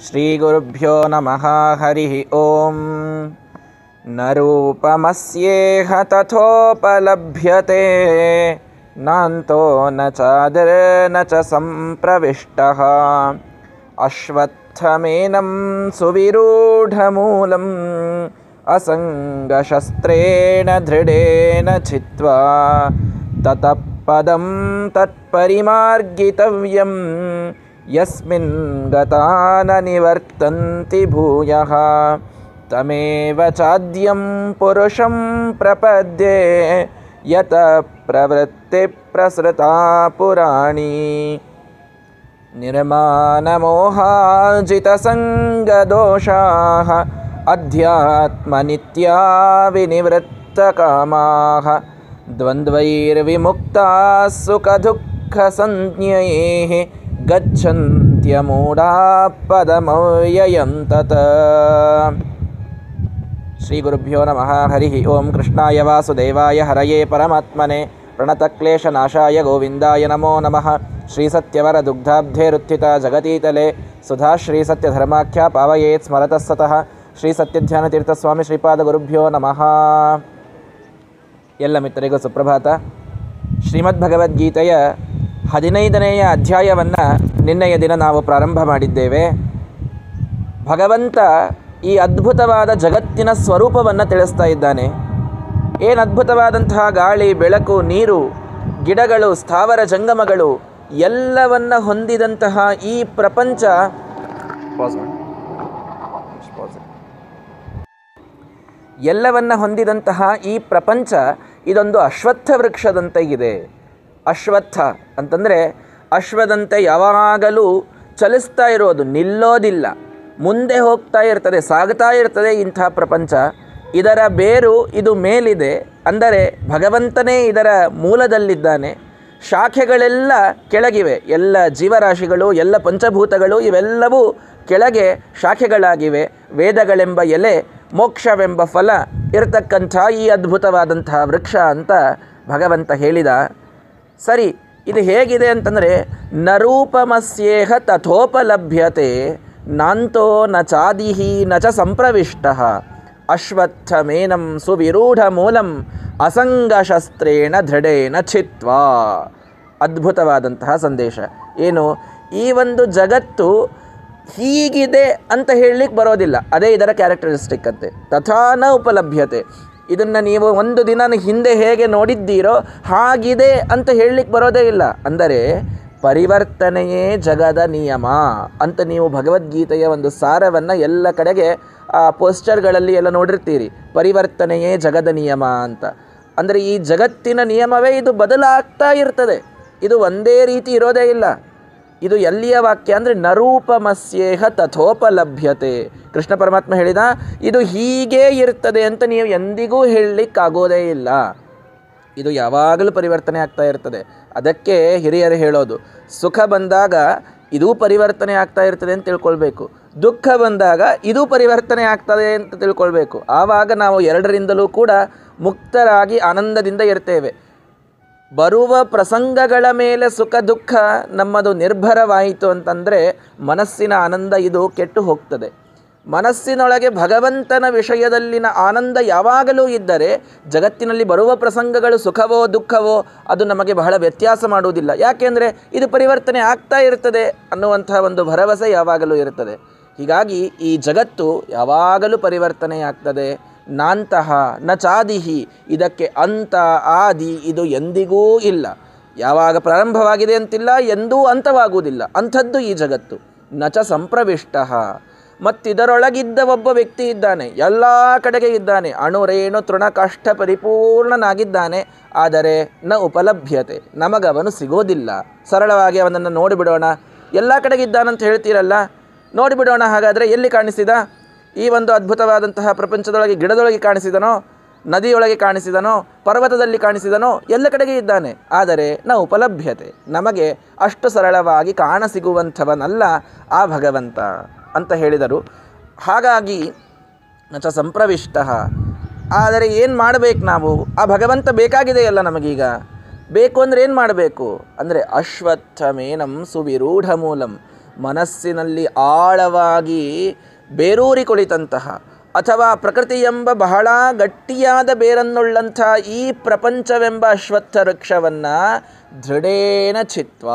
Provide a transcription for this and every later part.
श्रीगुरुभ्यो नमः हरिः ॐ न रूपमस्येह तथोपलभ्यते नान्तो न चादिर्न च सम्प्रविष्टः अश्वत्थमेनं सुविरूढमूलम् असङ्गशस्त्रेण दृढेन छित्त्वा ततः पदं तत्परिमार्गितव्यं यस्मिन् गता न निवर्तन्ति भूयः तमेव चाद्यं पुरुषं प्रपद्ये यत प्रवृत्तिप्रसृता पुराणी निर्मानमोहाजितसङ्गदोषाः अध्यात्मनित्या विनिवृत्तकामाः द्वन्द्वैर्विमुक्ताः सुखदुःखसञ्ज्ञैः गच्छन्त्यमूढाः पदमव्ययं तत् श्रीगुरुभ्यो नमः हरिः ॐ कृष्णाय वासुदेवाय हरये परमात्मने प्रणतक्लेशनाशाय गोविन्दाय नमो नमः श्रीसत्यवरदुग्धाब्धेरुत्थिता जगतीतले सुधा श्रीसत्यधर्माख्या पावयेत् स्मरतः सतः ಶ್ರೀಸತ್ಯಧ್ಯಾನತೀರ್ಥಸ್ವಾಮಿ ಶ್ರೀಪಾದ ಗುರುಭ್ಯೋ ನಮಃ ಎಲ್ಲ ಮಿತ್ರರಿಗೂ ಸುಪ್ರಭಾತ ಶ್ರೀಮದ್ ಭಗವದ್ಗೀತೆಯ ಹದಿನೈದನೆಯ ಅಧ್ಯಾಯವನ್ನು ನಿನ್ನೆಯ ದಿನ ನಾವು ಪ್ರಾರಂಭ ಮಾಡಿದ್ದೇವೆ ಭಗವಂತ ಈ ಅದ್ಭುತವಾದ ಜಗತ್ತಿನ ಸ್ವರೂಪವನ್ನು ತಿಳಿಸ್ತಾ ಇದ್ದಾನೆ ಏನು ಅದ್ಭುತವಾದಂತಹ ಗಾಳಿ ಬೆಳಕು ನೀರು ಗಿಡಗಳು ಸ್ಥಾವರ ಜಂಗಮಗಳು ಎಲ್ಲವನ್ನ ಹೊಂದಿದಂತಹ ಈ ಪ್ರಪಂಚ Pause ಮಾಡಿ. Just pause it. ಎಲ್ಲವನ್ನ ಹೊಂದಿದಂತಹ ಈ ಪ್ರಪಂಚ ಇದೊಂದು ಅಶ್ವತ್ಥ ವೃಕ್ಷದಂತೆ ಇದೆ ಅಶ್ವತ್ಥ ಅಂತಂದರೆ ಅಶ್ವದಂತೆ ಯಾವಾಗಲೂ ಚಲಿಸ್ತಾ ಇರೋದು ನಿಲ್ಲೋದಿಲ್ಲ ಮುಂದೆ ಹೋಗ್ತಾ ಇರ್ತದೆ ಸಾಗ್ತಾ ಇರ್ತದೆ ಇಂಥ ಪ್ರಪಂಚ ಇದರ ಬೇರು ಇದು ಮೇಲಿದೆ ಅಂದರೆ ಭಗವಂತನೇ ಇದರ ಮೂಲದಲ್ಲಿದ್ದಾನೆ ಶಾಖೆಗಳೆಲ್ಲ ಕೆಳಗಿವೆ ಎಲ್ಲ ಜೀವರಾಶಿಗಳು ಎಲ್ಲ ಪಂಚಭೂತಗಳು ಇವೆಲ್ಲವೂ ಕೆಳಗೆ ಶಾಖೆಗಳಾಗಿವೆ ವೇದಗಳೆಂಬ ಎಲೆ ಮೋಕ್ಷವೆಂಬ ಫಲ ಇರತಕ್ಕಂಥ ಈ ಅದ್ಭುತವಾದಂತಹ ವೃಕ್ಷ ಅಂತ ಭಗವಂತ ಹೇಳಿದ ಸರಿ ಇದು ಹೇಗಿದೆ ಅಂತಂದರೆ ನರೂಪಮಸ್ಯೇಹ ತಥೋಪಲಭ್ಯತೆ ನಾಂತೋ ನ ಚಾದಿಹಿ ನ ಚ ಸಂಪ್ರವಿಷ್ಟ ಅಶ್ವತ್ಥಮೇನಂ ಸುವಿರೂಢ ಮೂಲಂ ಅಸಂಗಶಸ್ತ್ರೇಣ ದೃಢೇನ ಛಿತ್ವಾ ಅದ್ಭುತವಾದಂತಹ ಸಂದೇಶ ಏನು ಈ ಒಂದು ಜಗತ್ತು ಹೀಗಿದೆ ಅಂತ ಹೇಳಲಿಕ್ಕೆ ಬರೋದಿಲ್ಲ ಅದೇ ಇದರ ಕ್ಯಾರೆಕ್ಟರಿಸ್ಟಿಕ್ ಅಂತೆ ತಥಾ ನ ಉಪಲಭ್ಯತೆ ಇದನ್ನು ನೀವು ಒಂದು ದಿನ ಹಿಂದೆ ಹೇಗೆ ನೋಡಿದ್ದೀರೋ ಹಾಗಿದೆ ಅಂತ ಹೇಳಲಿಕ್ಕೆ ಬರೋದೇ ಇಲ್ಲ ಅಂದರೆ ಪರಿವರ್ತನೆಯೇ ಜಗದ ನಿಯಮ ಅಂತ ನೀವು ಭಗವದ್ಗೀತೆಯ ಒಂದು ಸಾರವನ್ನು ಎಲ್ಲ ಕಡೆಗೆ ಆ ಪೋಸ್ಟರ್ಗಳಲ್ಲಿ ಎಲ್ಲ ನೋಡಿರ್ತೀರಿ ಪರಿವರ್ತನೆಯೇ ಜಗದ ನಿಯಮ ಅಂತ ಅಂದರೆ ಈ ಜಗತ್ತಿನ ನಿಯಮವೇ ಇದು ಬದಲಾಗ್ತಾ ಇರ್ತದೆ ಇದು ಒಂದೇ ರೀತಿ ಇರೋದೇ ಇಲ್ಲ ಇದು ಎಲ್ಲಿಯ ವಾಕ್ಯ ಅಂದರೆ ನರೂಪಮಸ್ಯೇಹ ತಥೋಪಲಭ್ಯತೆ ಕೃಷ್ಣ ಪರಮಾತ್ಮ ಹೇಳಿದ ಇದು ಹೀಗೇ ಇರ್ತದೆ ಅಂತ ನೀವು ಎಂದಿಗೂ ಹೇಳಲಿಕ್ಕಾಗೋದೇ ಇಲ್ಲ ಇದು ಯಾವಾಗಲೂ ಪರಿವರ್ತನೆ ಆಗ್ತಾ ಇರ್ತದೆ ಅದಕ್ಕೆ ಹಿರಿಯರು ಹೇಳೋದು ಸುಖ ಬಂದಾಗ ಇದೂ ಪರಿವರ್ತನೆ ಆಗ್ತಾ ಇರ್ತದೆ ಅಂತ ತಿಳ್ಕೊಳ್ಬೇಕು ದುಃಖ ಬಂದಾಗ ಇದೂ ಪರಿವರ್ತನೆ ಆಗ್ತದೆ ಅಂತ ತಿಳ್ಕೊಳ್ಬೇಕು ಆವಾಗ ನಾವು ಎರಡರಿಂದಲೂ ಕೂಡ ಮುಕ್ತರಾಗಿ ಆನಂದದಿಂದ ಇರ್ತೇವೆ ಬರುವ ಪ್ರಸಂಗಗಳ ಮೇಲೆ ಸುಖ ದುಃಖ ನಮ್ಮದು ನಿರ್ಭರವಾಯಿತು ಅಂತಂದರೆ ಮನಸ್ಸಿನ ಆನಂದ ಇದು ಕೆಟ್ಟು ಹೋಗ್ತದೆ ಮನಸ್ಸಿನೊಳಗೆ ಭಗವಂತನ ವಿಷಯದಲ್ಲಿನ ಆನಂದ ಯಾವಾಗಲೂ ಇದ್ದರೆ ಜಗತ್ತಿನಲ್ಲಿ ಬರುವ ಪ್ರಸಂಗಗಳು ಸುಖವೋ ದುಃಖವೋ ಅದು ನಮಗೆ ಬಹಳ ವ್ಯತ್ಯಾಸ ಮಾಡುವುದಿಲ್ಲ ಯಾಕೆಂದರೆ ಇದು ಪರಿವರ್ತನೆ ಆಗ್ತಾ ಇರ್ತದೆ ಅನ್ನುವಂತಹ ಒಂದು ಭರವಸೆ ಯಾವಾಗಲೂ ಇರ್ತದೆ ಹೀಗಾಗಿ ಈ ಜಗತ್ತು ಯಾವಾಗಲೂ ಪರಿವರ್ತನೆ ಆಗ್ತದೆ ನಾಂತಹ ನ ಚಾದಿಹಿ ಇದಕ್ಕೆ ಅಂತ ಆದಿ ಇದು ಎಂದಿಗೂ ಇಲ್ಲ ಯಾವಾಗ ಪ್ರಾರಂಭವಾಗಿದೆ ಅಂತಿಲ್ಲ ಎಂದೂ ಅಂತವಾಗುವುದಿಲ್ಲ ಅಂಥದ್ದು ಈ ಜಗತ್ತು ನ ಚ ಸಂಪ್ರವಿಷ್ಟ ಮತ್ತಿದರೊಳಗಿದ್ದ ಒಬ್ಬ ವ್ಯಕ್ತಿ ಇದ್ದಾನೆ ಎಲ್ಲ ಕಡೆಗೆ ಇದ್ದಾನೆ ಅಣುರೇಣು ತೃಣಕಾಷ್ಠ ಪರಿಪೂರ್ಣನಾಗಿದ್ದಾನೆ ಆದರೆ ನ ಉಪಲಭ್ಯತೆ ನಮಗವನು ಸಿಗೋದಿಲ್ಲ ಸರಳವಾಗಿ ಅವನನ್ನು ನೋಡಿಬಿಡೋಣ ಎಲ್ಲ ಕಡೆಗೆ ಇದ್ದಾನಂತ ಹೇಳ್ತೀರಲ್ಲ ನೋಡಿಬಿಡೋಣ ಹಾಗಾದರೆ ಎಲ್ಲಿ ಕಾಣಿಸಿದ ಈ ಒಂದು ಅದ್ಭುತವಾದಂತಹ ಪ್ರಪಂಚದೊಳಗೆ ಗಿಡದೊಳಗೆ ಕಾಣಿಸಿದನೋ ನದಿಯೊಳಗೆ ಕಾಣಿಸಿದನೋ ಪರ್ವತದಲ್ಲಿ ಕಾಣಿಸಿದನೋ ಎಲ್ಲ ಕಡೆಗೆ ಇದ್ದಾನೆ ಆದರೆ ನ ಉಪಲಭ್ಯತೆ ನಮಗೆ ಅಷ್ಟು ಸರಳವಾಗಿ ಕಾಣಸಿಗುವಂಥವನಲ್ಲ ಆ ಭಗವಂತ ಅಂತ ಹೇಳಿದರು ಹಾಗಾಗಿ ನಚ ಸಂಪ್ರವಿಷ್ಟ ಆದರೆ ಏನು ಮಾಡಬೇಕು ನಾವು ಆ ಭಗವಂತ ಬೇಕಾಗಿದೆಯಲ್ಲ ನಮಗೀಗ ಬೇಕು ಅಂದರೆ ಏನು ಮಾಡಬೇಕು ಅಂದರೆ ಅಶ್ವತ್ಥಮೇನಂ ಸುವಿರೂಢ ಮೂಲಂ ಮನಸ್ಸಿನಲ್ಲಿ ಆಳವಾಗಿ ಬೇರೂರಿ ಕುಳಿತಂತಹ ಅಥವಾ ಪ್ರಕೃತಿ ಎಂಬ ಬಹಳ ಗಟ್ಟಿಯಾದ ಬೇರನ್ನುಳ್ಳಂಥ ಈ ಪ್ರಪಂಚವೆಂಬ ಅಶ್ವತ್ಥ ವೃಕ್ಷವನ್ನು ದೃಢೇನ ಚಿತ್ವ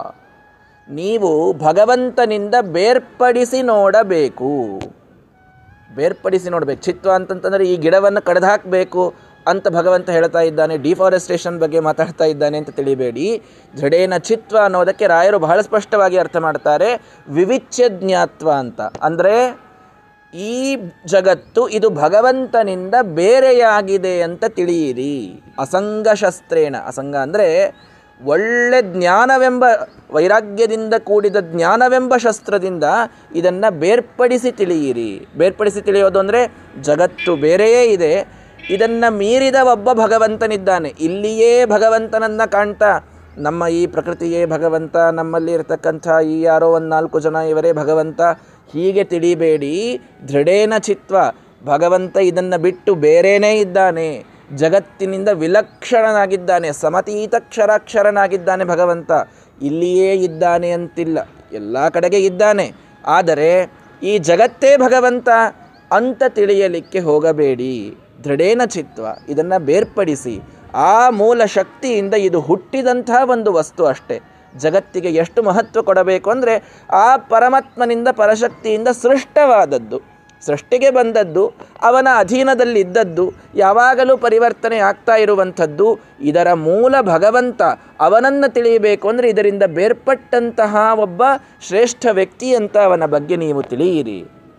ನೀವು ಭಗವಂತನಿಂದ ಬೇರ್ಪಡಿಸಿ ನೋಡಬೇಕು ಬೇರ್ಪಡಿಸಿ ನೋಡಬೇಕು ಚಿತ್ವ ಅಂತಂತಂದರೆ ಈ ಗಿಡವನ್ನು ಕಡ್ದು ಹಾಕಬೇಕು ಅಂತ ಭಗವಂತ ಹೇಳ್ತಾ ಇದ್ದಾನೆ ಡಿಫಾರೆಸ್ಟೇಷನ್ ಬಗ್ಗೆ ಮಾತಾಡ್ತಾ ಇದ್ದಾನೆ ಅಂತ ತಿಳಿಬೇಡಿ ದೃಢೇನ ಚಿತ್ವ ಅನ್ನೋದಕ್ಕೆ ರಾಯರು ಬಹಳ ಸ್ಪಷ್ಟವಾಗಿ ಅರ್ಥ ಮಾಡ್ತಾರೆ ವಿವಿಚ್ಯ ಜ್ಞಾತ್ವ ಅಂತ ಅಂದರೆ ಈ ಜಗತ್ತು ಇದು ಭಗವಂತನಿಂದ ಬೇರೆಯಾಗಿದೆ ಅಂತ ತಿಳಿಯಿರಿ ಅಸಂಗ ಶಸ್ತ್ರೇಣ ಅಸಂಗ ಅಂದರೆ ಒಳ್ಳೆ ಜ್ಞಾನವೆಂಬ ವೈರಾಗ್ಯದಿಂದ ಕೂಡಿದ ಜ್ಞಾನವೆಂಬ ಶಸ್ತ್ರದಿಂದ ಇದನ್ನು ಬೇರ್ಪಡಿಸಿ ತಿಳಿಯಿರಿ ಬೇರ್ಪಡಿಸಿ ತಿಳಿಯೋದು ಅಂದರೆ ಜಗತ್ತು ಬೇರೆಯೇ ಇದೆ ಇದನ್ನು ಮೀರಿದ ಒಬ್ಬ ಭಗವಂತನಿದ್ದಾನೆ ಇಲ್ಲಿಯೇ ಭಗವಂತನನ್ನು ಕಾಣ್ತಾ ನಮ್ಮ ಈ ಪ್ರಕೃತಿಯೇ ಭಗವಂತ ನಮ್ಮಲ್ಲಿ ಇರತಕ್ಕಂಥ ಈ ಯಾರೋ ಒಂದು ನಾಲ್ಕು ಜನ ಇವರೇ ಭಗವಂತ ಹೀಗೆ ತಿಳಿಬೇಡಿ ದೃಢೇನ ಚಿತ್ವ ಭಗವಂತ ಇದನ್ನು ಬಿಟ್ಟು ಬೇರೆಯೇ ಇದ್ದಾನೆ ಜಗತ್ತಿನಿಂದ ವಿಲಕ್ಷಣನಾಗಿದ್ದಾನೆ ಸಮತೀತಕ್ಷರಾಕ್ಷರನಾಗಿದ್ದಾನೆ ಭಗವಂತ ಇಲ್ಲಿಯೇ ಇದ್ದಾನೆ ಅಂತಿಲ್ಲ ಎಲ್ಲ ಕಡೆಗೆ ಇದ್ದಾನೆ ಆದರೆ ಈ ಜಗತ್ತೇ ಭಗವಂತ ಅಂತ ತಿಳಿಯಲಿಕ್ಕೆ ಹೋಗಬೇಡಿ ದೃಢೇನ ಚಿತ್ವ ಇದನ್ನು ಬೇರ್ಪಡಿಸಿ ಆ ಮೂಲ ಶಕ್ತಿಯಿಂದ ಇದು ಹುಟ್ಟಿದಂಥ ಒಂದು ವಸ್ತು ಅಷ್ಟೇ ಜಗತ್ತಿಗೆ ಎಷ್ಟು ಮಹತ್ವ ಕೊಡಬೇಕು ಅಂದರೆ ಆ ಪರಮಾತ್ಮನಿಂದ ಪರಶಕ್ತಿಯಿಂದ ಸೃಷ್ಟವಾದದ್ದು ಸೃಷ್ಟಿಗೆ ಬಂದದ್ದು ಅವನ ಅಧೀನದಲ್ಲಿದ್ದದ್ದು ಯಾವಾಗಲೂ ಪರಿವರ್ತನೆ ಆಗ್ತಾ ಇರುವಂಥದ್ದು ಇದರ ಮೂಲ ಭಗವಂತ ಅವನನ್ನು ತಿಳಿಯಬೇಕು ಅಂದರೆ ಇದರಿಂದ ಬೇರ್ಪಟ್ಟಂತಹ ಒಬ್ಬ ಶ್ರೇಷ್ಠ ವ್ಯಕ್ತಿ ಅಂತ ಅವನ ಬಗ್ಗೆ ನೀವು ತಿಳಿಯಿರಿ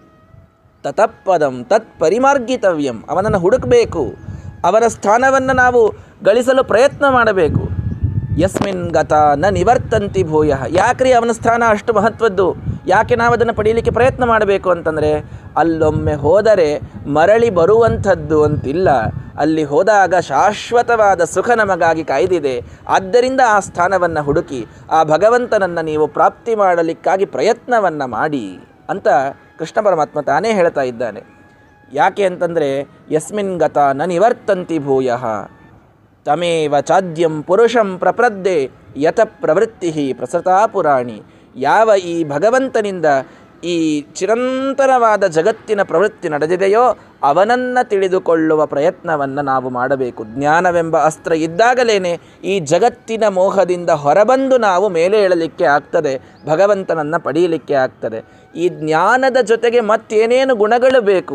ತತಪ್ಪದಂ ತತ್ ಪರಿಮಾರ್ಗಿತವ್ಯಂ ಅವನನ್ನು ಹುಡುಕಬೇಕು ಅವನ ಸ್ಥಾನವನ್ನು ನಾವು ಗಳಿಸಲು ಪ್ರಯತ್ನ ಮಾಡಬೇಕು ಯಸ್ಮಿನ್ ಗತ ನ ನಿವರ್ತಂತಿ ಭೂಯ ಯಾಕ್ರಿ ಅವನ ಸ್ಥಾನ ಅಷ್ಟು ಮಹತ್ವದ್ದು ಯಾಕೆ ನಾವು ಅದನ್ನು ಪಡೀಲಿಕ್ಕೆ ಪ್ರಯತ್ನ ಮಾಡಬೇಕು ಅಂತಂದರೆ ಅಲ್ಲೊಮ್ಮೆ ಹೋದರೆ ಮರಳಿ ಬರುವಂಥದ್ದು ಅಂತಿಲ್ಲ ಅಲ್ಲಿ ಹೋದಾಗ ಶಾಶ್ವತವಾದ ಸುಖ ನಮಗಾಗಿ ಕಾಯ್ದಿದೆ ಆದ್ದರಿಂದ ಆ ಸ್ಥಾನವನ್ನು ಹುಡುಕಿ ಆ ಭಗವಂತನನ್ನು ನೀವು ಪ್ರಾಪ್ತಿ ಮಾಡಲಿಕ್ಕಾಗಿ ಪ್ರಯತ್ನವನ್ನು ಮಾಡಿ ಅಂತ ಕೃಷ್ಣ ಪರಮಾತ್ಮ ತಾನೇ ಹೇಳ್ತಾ ಇದ್ದಾನೆ ಯಾಕೆ ಅಂತಂದರೆ ಯಸ್ಮಿನ್ ಗತ ನ ನಿವರ್ತಂತಿ ಭೂಯ ತಮೇವ ಚಾದ್ಯಂ ಪುರುಷಂ ಪ್ರಪ್ರದ್ದೆ ಯತ ಪ್ರವೃತ್ತಿ ಪ್ರಸೃತಾ ಪುರಾಣಿ ಯಾವ ಈ ಭಗವಂತನಿಂದ ಈ ಚಿರಂತನವಾದ ಜಗತ್ತಿನ ಪ್ರವೃತ್ತಿ ನಡೆದಿದೆಯೋ ಅವನನ್ನು ತಿಳಿದುಕೊಳ್ಳುವ ಪ್ರಯತ್ನವನ್ನು ನಾವು ಮಾಡಬೇಕು ಜ್ಞಾನವೆಂಬ ಅಸ್ತ್ರ ಇದ್ದಾಗಲೇ ಈ ಜಗತ್ತಿನ ಮೋಹದಿಂದ ಹೊರಬಂದು ನಾವು ಮೇಲೆ ಏಳಲಿಕ್ಕೆ ಆಗ್ತದೆ ಭಗವಂತನನ್ನು ಪಡೆಯಲಿಕ್ಕೆ ಆಗ್ತದೆ ಈ ಜ್ಞಾನದ ಜೊತೆಗೆ ಮತ್ತೇನೇನು ಗುಣಗಳು ಬೇಕು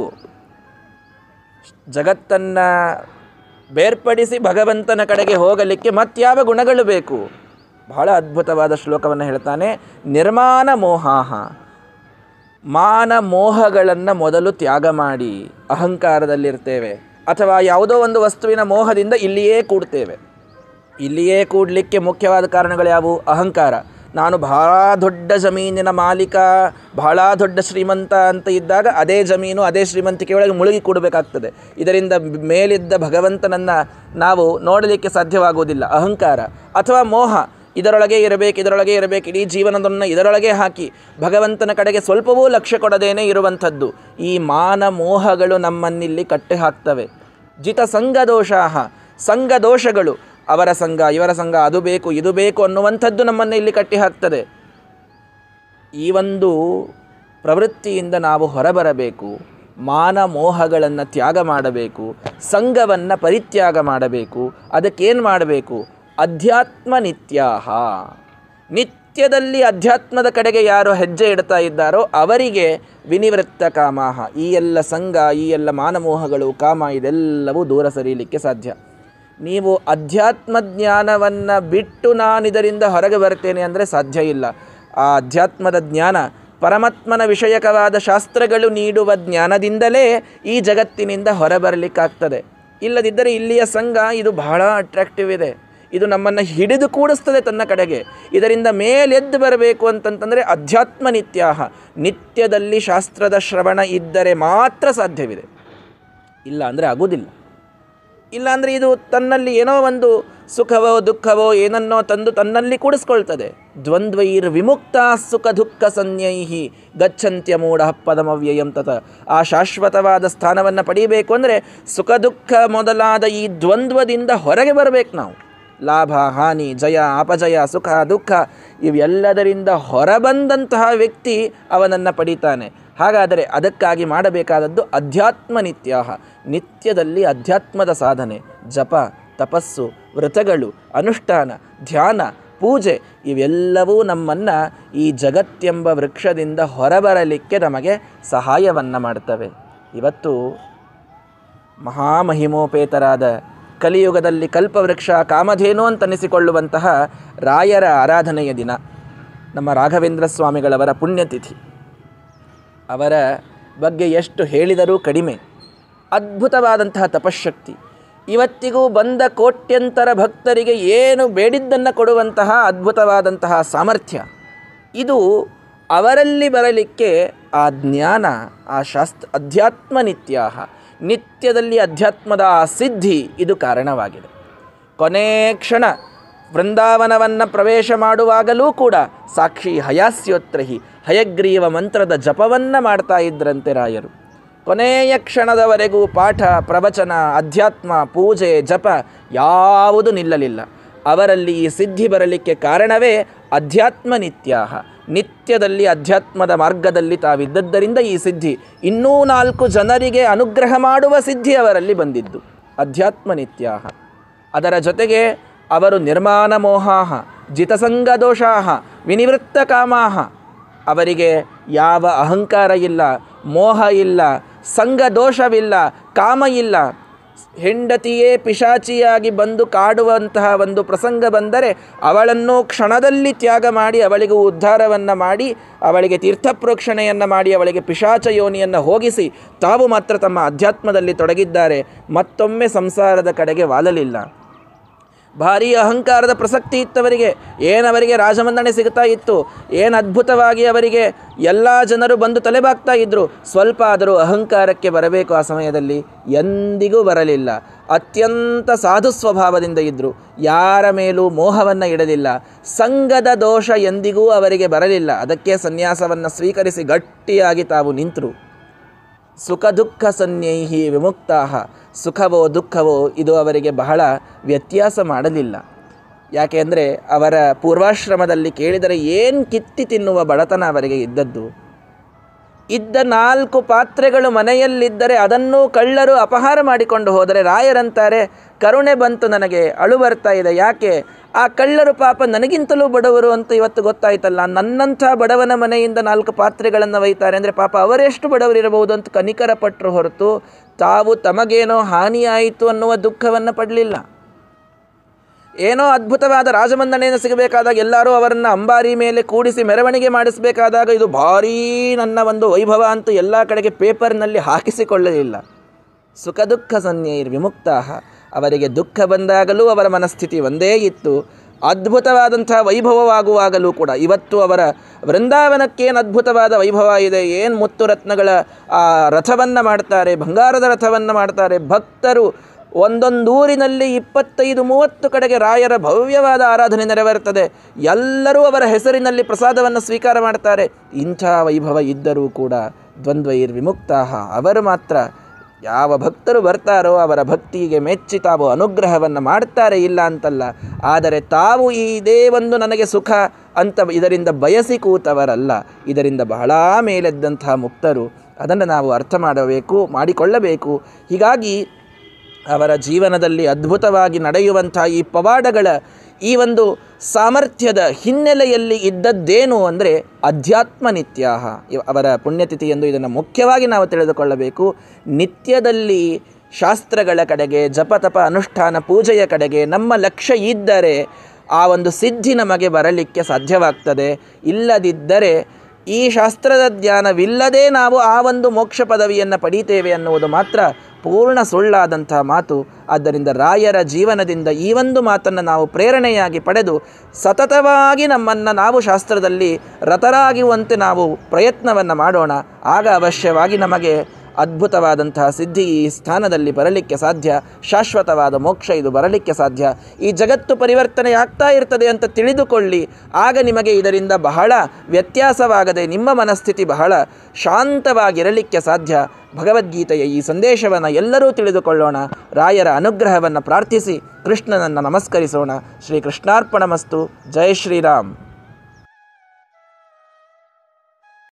ಜಗತ್ತನ್ನು ಬೇರ್ಪಡಿಸಿ ಭಗವಂತನ ಕಡೆಗೆ ಹೋಗಲಿಕ್ಕೆ ಮತ್ಯಾವ ಗುಣಗಳು ಬೇಕು ಬಹಳ ಅದ್ಭುತವಾದ ಶ್ಲೋಕವನ್ನು ಹೇಳ್ತಾನೆ ನಿರ್ಮಾಣ ಮೋಹಾಹ ಮಾನ ಮೋಹಗಳನ್ನು ಮೊದಲು ತ್ಯಾಗ ಮಾಡಿ ಅಹಂಕಾರದಲ್ಲಿರ್ತೇವೆ ಅಥವಾ ಯಾವುದೋ ಒಂದು ವಸ್ತುವಿನ ಮೋಹದಿಂದ ಇಲ್ಲಿಯೇ ಕೂಡ್ತೇವೆ ಇಲ್ಲಿಯೇ ಕೂಡಲಿಕ್ಕೆ ಮುಖ್ಯವಾದ ಕಾರಣಗಳು ಯಾವುವು ಅಹಂಕಾರ ನಾನು ಬಹಳ ದೊಡ್ಡ ಜಮೀನಿನ ಮಾಲೀಕ ಬಹಳ ದೊಡ್ಡ ಶ್ರೀಮಂತ ಅಂತ ಇದ್ದಾಗ ಅದೇ ಜಮೀನು ಅದೇ ಶ್ರೀಮಂತಿಕೆ ಒಳಗೆ ಮುಳುಗಿ ಕೂಡಬೇಕಾಗ್ತದೆ ಇದರಿಂದ ಮೇಲಿದ್ದ ಭಗವಂತನನ್ನು ನಾವು ನೋಡಲಿಕ್ಕೆ ಸಾಧ್ಯವಾಗುವುದಿಲ್ಲ ಅಹಂಕಾರ ಅಥವಾ ಮೋಹ ಇದರೊಳಗೆ ಇರಬೇಕು ಇದರೊಳಗೆ ಇರಬೇಕು ಇಡೀ ಜೀವನದನ್ನು ಇದರೊಳಗೆ ಹಾಕಿ ಭಗವಂತನ ಕಡೆಗೆ ಸ್ವಲ್ಪವೂ ಲಕ್ಷ್ಯ ಕೊಡದೇನೆ ಇರುವಂಥದ್ದು ಈ ಮಾನ ಮೋಹಗಳು ನಮ್ಮನ್ನಿಲ್ಲಿ ಕಟ್ಟಿ ಹಾಕ್ತವೆ ಜಿತ ಸಂಘದೋಷಾಹ ಸಂಘದೋಷಗಳು ಅವರ ಸಂಘ ಇವರ ಸಂಘ ಅದು ಬೇಕು ಇದು ಬೇಕು ಅನ್ನುವಂಥದ್ದು ನಮ್ಮನ್ನು ಇಲ್ಲಿ ಕಟ್ಟಿ ಹಾಕ್ತದೆ ಈ ಒಂದು ಪ್ರವೃತ್ತಿಯಿಂದ ನಾವು ಹೊರಬರಬೇಕು ಮಾನ ಮೋಹಗಳನ್ನು ತ್ಯಾಗ ಮಾಡಬೇಕು ಸಂಘವನ್ನು ಪರಿತ್ಯಾಗ ಮಾಡಬೇಕು ಅದಕ್ಕೇನು ಮಾಡಬೇಕು ಅಧ್ಯಾತ್ಮ ನಿತ್ಯಾಹ ನಿತ್ಯದಲ್ಲಿ ಅಧ್ಯಾತ್ಮದ ಕಡೆಗೆ ಯಾರು ಹೆಜ್ಜೆ ಇಡ್ತಾ ಇದ್ದಾರೋ ಅವರಿಗೆ ವಿನಿವೃತ್ತ ಕಾಮಾಹ ಈ ಎಲ್ಲ ಸಂಘ ಈ ಎಲ್ಲ ಮಾನಮೋಹಗಳು ಕಾಮ ಇದೆಲ್ಲವೂ ದೂರ ಸರಿಯಲಿಕ್ಕೆ ಸಾಧ್ಯ ನೀವು ಅಧ್ಯಾತ್ಮ ಜ್ಞಾನವನ್ನು ಬಿಟ್ಟು ನಾನು ಇದರಿಂದ ಹೊರಗೆ ಬರ್ತೇನೆ ಅಂದರೆ ಸಾಧ್ಯ ಇಲ್ಲ ಆ ಅಧ್ಯಾತ್ಮದ ಜ್ಞಾನ ಪರಮಾತ್ಮನ ವಿಷಯಕವಾದ ಶಾಸ್ತ್ರಗಳು ನೀಡುವ ಜ್ಞಾನದಿಂದಲೇ ಈ ಜಗತ್ತಿನಿಂದ ಹೊರಬರಲಿಕ್ಕಾಗ್ತದೆ ಇಲ್ಲದಿದ್ದರೆ ಇಲ್ಲಿಯ ಸಂಘ ಇದು ಬಹಳ ಅಟ್ರಾಕ್ಟಿವ್ ಇದೆ ಇದು ನಮ್ಮನ್ನು ಹಿಡಿದು ಕೂಡಿಸ್ತದೆ ತನ್ನ ಕಡೆಗೆ ಇದರಿಂದ ಮೇಲೆದ್ದು ಬರಬೇಕು ಅಂತಂತಂದರೆ ಅಧ್ಯಾತ್ಮ ನಿತ್ಯಾಹ ನಿತ್ಯದಲ್ಲಿ ಶಾಸ್ತ್ರದ ಶ್ರವಣ ಇದ್ದರೆ ಮಾತ್ರ ಸಾಧ್ಯವಿದೆ ಇಲ್ಲ ಅಂದರೆ ಆಗೋದಿಲ್ಲ ಇಲ್ಲಾಂದರೆ ಇದು ತನ್ನಲ್ಲಿ ಏನೋ ಒಂದು ಸುಖವೋ ದುಃಖವೋ ಏನನ್ನೋ ತಂದು ತನ್ನಲ್ಲಿ ಕೂಡಿಸ್ಕೊಳ್ತದೆ ದ್ವಂದ್ವೈರ್ ವಿಮುಕ್ತ ಸುಖ ದುಃಖ ಸಂಜ್ಞೈಹಿ ಗಚ್ಚಂತ್ಯ ಮೂಢ ಪದಮವ್ಯಯಂ ತತ ಆ ಶಾಶ್ವತವಾದ ಸ್ಥಾನವನ್ನು ಪಡೀಬೇಕು ಅಂದರೆ ಸುಖ ದುಃಖ ಮೊದಲಾದ ಈ ದ್ವಂದ್ವದಿಂದ ಹೊರಗೆ ಬರಬೇಕು ನಾವು ಲಾಭ ಹಾನಿ ಜಯ ಅಪಜಯ ಸುಖ ದುಃಖ ಇವೆಲ್ಲದರಿಂದ ಹೊರಬಂದಂತಹ ವ್ಯಕ್ತಿ ಅವನನ್ನು ಪಡಿತಾನೆ ಹಾಗಾದರೆ ಅದಕ್ಕಾಗಿ ಮಾಡಬೇಕಾದದ್ದು ಅಧ್ಯಾತ್ಮ ನಿತ್ಯ ನಿತ್ಯದಲ್ಲಿ ಅಧ್ಯಾತ್ಮದ ಸಾಧನೆ ಜಪ ತಪಸ್ಸು ವ್ರತಗಳು ಅನುಷ್ಠಾನ ಧ್ಯಾನ ಪೂಜೆ ಇವೆಲ್ಲವೂ ನಮ್ಮನ್ನು ಈ ಜಗತ್ತೆಂಬ ವೃಕ್ಷದಿಂದ ಹೊರಬರಲಿಕ್ಕೆ ನಮಗೆ ಸಹಾಯವನ್ನು ಮಾಡ್ತವೆ ಇವತ್ತು ಮಹಾಮಹಿಮೋಪೇತರಾದ ಕಲಿಯುಗದಲ್ಲಿ ಕಲ್ಪವೃಕ್ಷ ಕಾಮಧೇನು ಅಂತನಿಸಿಕೊಳ್ಳುವಂತಹ ರಾಯರ ಆರಾಧನೆಯ ದಿನ ನಮ್ಮ ರಾಘವೇಂದ್ರ ಸ್ವಾಮಿಗಳವರ ಪುಣ್ಯತಿಥಿ ಅವರ ಬಗ್ಗೆ ಎಷ್ಟು ಹೇಳಿದರೂ ಕಡಿಮೆ ಅದ್ಭುತವಾದಂತಹ ತಪಶಕ್ತಿ ಇವತ್ತಿಗೂ ಬಂದ ಕೋಟ್ಯಂತರ ಭಕ್ತರಿಗೆ ಏನು ಬೇಡಿದ್ದನ್ನು ಕೊಡುವಂತಹ ಅದ್ಭುತವಾದಂತಹ ಸಾಮರ್ಥ್ಯ ಇದು ಅವರಲ್ಲಿ ಬರಲಿಕ್ಕೆ ಆ ಜ್ಞಾನ ಆ ಶಾಸ್ತ್ರ ಅಧ್ಯಾತ್ಮ ನಿತ್ಯ ನಿತ್ಯದಲ್ಲಿ ಅಧ್ಯಾತ್ಮದ ಆ ಸಿದ್ಧಿ ಇದು ಕಾರಣವಾಗಿದೆ ಕೊನೇ ಕ್ಷಣ ವೃಂದಾವನವನ್ನು ಪ್ರವೇಶ ಮಾಡುವಾಗಲೂ ಕೂಡ ಸಾಕ್ಷಿ ಹಯಾಸ್ಯೋತ್ರಹಿ ಹಯಗ್ರೀವ ಮಂತ್ರದ ಜಪವನ್ನು ಮಾಡ್ತಾ ಇದ್ರಂತೆ ರಾಯರು ಕೊನೆಯ ಕ್ಷಣದವರೆಗೂ ಪಾಠ ಪ್ರವಚನ ಅಧ್ಯಾತ್ಮ ಪೂಜೆ ಜಪ ಯಾವುದು ನಿಲ್ಲಲಿಲ್ಲ ಅವರಲ್ಲಿ ಈ ಸಿದ್ಧಿ ಬರಲಿಕ್ಕೆ ಕಾರಣವೇ ಅಧ್ಯಾತ್ಮ ನಿತ್ಯ ನಿತ್ಯದಲ್ಲಿ ಅಧ್ಯಾತ್ಮದ ಮಾರ್ಗದಲ್ಲಿ ತಾವಿದ್ದದ್ದರಿಂದ ಈ ಸಿದ್ಧಿ ಇನ್ನೂ ನಾಲ್ಕು ಜನರಿಗೆ ಅನುಗ್ರಹ ಮಾಡುವ ಸಿದ್ಧಿ ಅವರಲ್ಲಿ ಬಂದಿದ್ದು ಅಧ್ಯಾತ್ಮ ನಿತ್ಯ ಅದರ ಜೊತೆಗೆ ಅವರು ನಿರ್ಮಾಣ ಮೋಹಾಹ ಜಿತಸಂಗ ದೋಷಾಹ ವಿನಿವೃತ್ತ ಕಾಮಾಹ ಅವರಿಗೆ ಯಾವ ಅಹಂಕಾರ ಇಲ್ಲ ಮೋಹ ಇಲ್ಲ ಸಂಘ ದೋಷವಿಲ್ಲ ಕಾಮ ಇಲ್ಲ ಹೆಂಡತಿಯೇ ಪಿಶಾಚಿಯಾಗಿ ಬಂದು ಕಾಡುವಂತಹ ಒಂದು ಪ್ರಸಂಗ ಬಂದರೆ ಅವಳನ್ನು ಕ್ಷಣದಲ್ಲಿ ತ್ಯಾಗ ಮಾಡಿ ಅವಳಿಗೆ ಉದ್ಧಾರವನ್ನು ಮಾಡಿ ಅವಳಿಗೆ ತೀರ್ಥಪ್ರೋಕ್ಷಣೆಯನ್ನು ಮಾಡಿ ಅವಳಿಗೆ ಪಿಶಾಚ ಯೋನಿಯನ್ನು ಹೋಗಿಸಿ ತಾವು ಮಾತ್ರ ತಮ್ಮ ಅಧ್ಯಾತ್ಮದಲ್ಲಿ ತೊಡಗಿದ್ದಾರೆ ಮತ್ತೊಮ್ಮೆ ಸಂಸಾರದ ಕಡೆಗೆ ವಾಲಲಿಲ್ಲ ಭಾರೀ ಅಹಂಕಾರದ ಪ್ರಸಕ್ತಿ ಇತ್ತವರಿಗೆ ಏನವರಿಗೆ ರಾಜಮನ್ನಣೆ ಸಿಗ್ತಾ ಇತ್ತು ಏನು ಅದ್ಭುತವಾಗಿ ಅವರಿಗೆ ಎಲ್ಲ ಜನರು ಬಂದು ತಲೆಬಾಗ್ತಾ ಇದ್ದರು ಸ್ವಲ್ಪ ಆದರೂ ಅಹಂಕಾರಕ್ಕೆ ಬರಬೇಕು ಆ ಸಮಯದಲ್ಲಿ ಎಂದಿಗೂ ಬರಲಿಲ್ಲ ಅತ್ಯಂತ ಸಾಧು ಸ್ವಭಾವದಿಂದ ಇದ್ದರು ಯಾರ ಮೇಲೂ ಮೋಹವನ್ನು ಇಡಲಿಲ್ಲ ಸಂಘದ ದೋಷ ಎಂದಿಗೂ ಅವರಿಗೆ ಬರಲಿಲ್ಲ ಅದಕ್ಕೆ ಸನ್ಯಾಸವನ್ನು ಸ್ವೀಕರಿಸಿ ಗಟ್ಟಿಯಾಗಿ ತಾವು ನಿಂತರು ಸುಖ ದುಃಖ ಸನ್ಯೈಹಿ ವಿಮುಕ್ತಾ ಸುಖವೋ ದುಃಖವೋ ಇದು ಅವರಿಗೆ ಬಹಳ ವ್ಯತ್ಯಾಸ ಮಾಡಲಿಲ್ಲ ಯಾಕೆ ಅಂದರೆ ಅವರ ಪೂರ್ವಾಶ್ರಮದಲ್ಲಿ ಕೇಳಿದರೆ ಏನು ಕಿತ್ತಿ ತಿನ್ನುವ ಬಡತನ ಅವರಿಗೆ ಇದ್ದದ್ದು ಇದ್ದ ನಾಲ್ಕು ಪಾತ್ರೆಗಳು ಮನೆಯಲ್ಲಿದ್ದರೆ ಅದನ್ನು ಕಳ್ಳರು ಅಪಹಾರ ಮಾಡಿಕೊಂಡು ಹೋದರೆ ರಾಯರಂತಾರೆ ಕರುಣೆ ಬಂತು ನನಗೆ ಅಳು ಬರ್ತಾ ಇದೆ ಯಾಕೆ ಆ ಕಳ್ಳರು ಪಾಪ ನನಗಿಂತಲೂ ಬಡವರು ಅಂತ ಇವತ್ತು ಗೊತ್ತಾಯ್ತಲ್ಲ ನನ್ನಂಥ ಬಡವನ ಮನೆಯಿಂದ ನಾಲ್ಕು ಪಾತ್ರೆಗಳನ್ನು ಒಯ್ತಾರೆ ಅಂದರೆ ಪಾಪ ಅವರೆಷ್ಟು ಬಡವರಿರಬಹುದು ಅಂತ ಕನಿಕರ ಪಟ್ಟರು ಹೊರತು ತಾವು ತಮಗೇನೋ ಹಾನಿಯಾಯಿತು ಅನ್ನುವ ದುಃಖವನ್ನು ಪಡಲಿಲ್ಲ ಏನೋ ಅದ್ಭುತವಾದ ರಾಜಮನ್ನಣೆಯನ್ನು ಸಿಗಬೇಕಾದಾಗ ಎಲ್ಲರೂ ಅವರನ್ನು ಅಂಬಾರಿ ಮೇಲೆ ಕೂಡಿಸಿ ಮೆರವಣಿಗೆ ಮಾಡಿಸಬೇಕಾದಾಗ ಇದು ಭಾರೀ ನನ್ನ ಒಂದು ವೈಭವ ಅಂತ ಎಲ್ಲ ಕಡೆಗೆ ಪೇಪರ್ನಲ್ಲಿ ಹಾಕಿಸಿಕೊಳ್ಳಲಿಲ್ಲ ಸುಖ ದುಃಖ ಸನ್ಯೈರ್ ವಿಮುಕ್ತ ಅವರಿಗೆ ದುಃಖ ಬಂದಾಗಲೂ ಅವರ ಮನಸ್ಥಿತಿ ಒಂದೇ ಇತ್ತು ಅದ್ಭುತವಾದಂಥ ವೈಭವವಾಗುವಾಗಲೂ ಕೂಡ ಇವತ್ತು ಅವರ ವೃಂದಾವನಕ್ಕೇನು ಅದ್ಭುತವಾದ ವೈಭವ ಇದೆ ಏನು ಮುತ್ತು ರತ್ನಗಳ ಆ ರಥವನ್ನು ಮಾಡ್ತಾರೆ ಬಂಗಾರದ ರಥವನ್ನು ಮಾಡ್ತಾರೆ ಭಕ್ತರು ಒಂದೊಂದೂರಿನಲ್ಲಿ ಇಪ್ಪತ್ತೈದು ಮೂವತ್ತು ಕಡೆಗೆ ರಾಯರ ಭವ್ಯವಾದ ಆರಾಧನೆ ನೆರವೇರುತ್ತದೆ ಎಲ್ಲರೂ ಅವರ ಹೆಸರಿನಲ್ಲಿ ಪ್ರಸಾದವನ್ನು ಸ್ವೀಕಾರ ಮಾಡ್ತಾರೆ ಇಂಥ ವೈಭವ ಇದ್ದರೂ ಕೂಡ ದ್ವಂದ್ವೈರ್ ವಿಮುಕ್ತಾಹ ಅವರು ಮಾತ್ರ ಯಾವ ಭಕ್ತರು ಬರ್ತಾರೋ ಅವರ ಭಕ್ತಿಗೆ ಮೆಚ್ಚಿ ತಾವು ಅನುಗ್ರಹವನ್ನು ಮಾಡ್ತಾರೆ ಇಲ್ಲ ಅಂತಲ್ಲ ಆದರೆ ತಾವು ಈ ಇದೇ ಒಂದು ನನಗೆ ಸುಖ ಅಂತ ಇದರಿಂದ ಬಯಸಿ ಕೂತವರಲ್ಲ ಇದರಿಂದ ಬಹಳ ಮೇಲೆದ್ದಂತಹ ಮುಕ್ತರು ಅದನ್ನು ನಾವು ಅರ್ಥ ಮಾಡಬೇಕು ಮಾಡಿಕೊಳ್ಳಬೇಕು ಹೀಗಾಗಿ ಅವರ ಜೀವನದಲ್ಲಿ ಅದ್ಭುತವಾಗಿ ನಡೆಯುವಂಥ ಈ ಪವಾಡಗಳ ಈ ಒಂದು ಸಾಮರ್ಥ್ಯದ ಹಿನ್ನೆಲೆಯಲ್ಲಿ ಇದ್ದದ್ದೇನು ಅಂದರೆ ಅಧ್ಯಾತ್ಮ ನಿತ್ಯ ಅವರ ಪುಣ್ಯತಿಥಿ ಎಂದು ಇದನ್ನು ಮುಖ್ಯವಾಗಿ ನಾವು ತಿಳಿದುಕೊಳ್ಳಬೇಕು ನಿತ್ಯದಲ್ಲಿ ಶಾಸ್ತ್ರಗಳ ಕಡೆಗೆ ಜಪತಪ ಅನುಷ್ಠಾನ ಪೂಜೆಯ ಕಡೆಗೆ ನಮ್ಮ ಲಕ್ಷ್ಯ ಇದ್ದರೆ ಆ ಒಂದು ಸಿದ್ಧಿ ನಮಗೆ ಬರಲಿಕ್ಕೆ ಸಾಧ್ಯವಾಗ್ತದೆ ಇಲ್ಲದಿದ್ದರೆ ಈ ಶಾಸ್ತ್ರದ ಜ್ಞಾನವಿಲ್ಲದೆ ನಾವು ಆ ಒಂದು ಮೋಕ್ಷ ಪದವಿಯನ್ನು ಪಡೀತೇವೆ ಅನ್ನುವುದು ಮಾತ್ರ ಪೂರ್ಣ ಸುಳ್ಳಾದಂಥ ಮಾತು ಆದ್ದರಿಂದ ರಾಯರ ಜೀವನದಿಂದ ಈ ಒಂದು ಮಾತನ್ನು ನಾವು ಪ್ರೇರಣೆಯಾಗಿ ಪಡೆದು ಸತತವಾಗಿ ನಮ್ಮನ್ನು ನಾವು ಶಾಸ್ತ್ರದಲ್ಲಿ ರತರಾಗುವಂತೆ ನಾವು ಪ್ರಯತ್ನವನ್ನು ಮಾಡೋಣ ಆಗ ಅವಶ್ಯವಾಗಿ ನಮಗೆ ಅದ್ಭುತವಾದಂತಹ ಸಿದ್ಧಿ ಈ ಸ್ಥಾನದಲ್ಲಿ ಬರಲಿಕ್ಕೆ ಸಾಧ್ಯ ಶಾಶ್ವತವಾದ ಮೋಕ್ಷ ಇದು ಬರಲಿಕ್ಕೆ ಸಾಧ್ಯ ಈ ಜಗತ್ತು ಪರಿವರ್ತನೆ ಆಗ್ತಾ ಇರ್ತದೆ ಅಂತ ತಿಳಿದುಕೊಳ್ಳಿ ಆಗ ನಿಮಗೆ ಇದರಿಂದ ಬಹಳ ವ್ಯತ್ಯಾಸವಾಗದೆ ನಿಮ್ಮ ಮನಸ್ಥಿತಿ ಬಹಳ ಶಾಂತವಾಗಿರಲಿಕ್ಕೆ ಸಾಧ್ಯ ಭಗವದ್ಗೀತೆಯ ಈ ಸಂದೇಶವನ್ನು ಎಲ್ಲರೂ ತಿಳಿದುಕೊಳ್ಳೋಣ ರಾಯರ ಅನುಗ್ರಹವನ್ನು ಪ್ರಾರ್ಥಿಸಿ ಕೃಷ್ಣನನ್ನು ನಮಸ್ಕರಿಸೋಣ ಶ್ರೀ ಕೃಷ್ಣಾರ್ಪಣಮಸ್ತು ಜಯ ಶ್ರೀರಾಮ್